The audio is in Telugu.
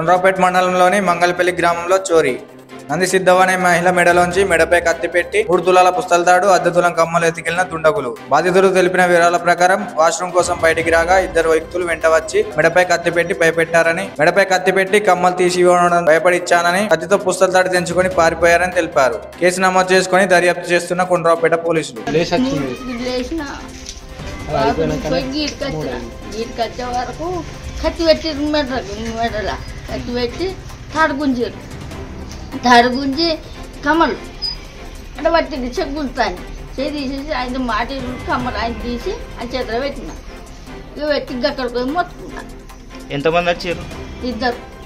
కొండ్రాపేట మండలంలోని మంగళపల్లి గ్రామంలో చోరీ నంది సిద్ధవ్ అనే మహిళ మెడలోంచి మెడపై కత్తి పెట్టి మూడు తులాల పుస్తలతాడు అద్దె తులం కమ్మలు ఎత్తికెళ్లిన దుండగులు బాధితులు తెలిపిన వివరాల ప్రకారం వాష్రూమ్ కోసం బయటికి రాగా ఇద్దరు వ్యక్తులు వెంట వచ్చి మెడపై కత్తి పెట్టి భయపెట్టారని మెడపై కత్తి పెట్టి కమ్మలు తీసి ఇవ్వడం భయపడి ఇచ్చానని కత్తితో పుస్తలతాడు తెంచుకొని పారిపోయారని తెలిపారు కేసు నమోదు చేసుకుని దర్యాప్తు చేస్తున్న కొండ్రాపేట పోలీసులు లేచి వచ్చింది లేచిన అది అయిపోయినాక పోయి గీడికి వచ్చిన గీడికి వచ్చే వరకు కత్తి పెట్టి మెడ మెడల కత్తి పెట్టి తాడు గుంజారు తాడు గుంజి కమలు అంటే పట్టింది చెగ్గులుతాను చేయి తీసేసి ఆయన మాట కమ్మలు ఆయన తీసి ఆ చేతిలో పెట్టిన ఇక పెట్టి అక్కడికి పోయి మొత్తుకున్నా ఎంతమంది వచ్చారు ఇద్దరు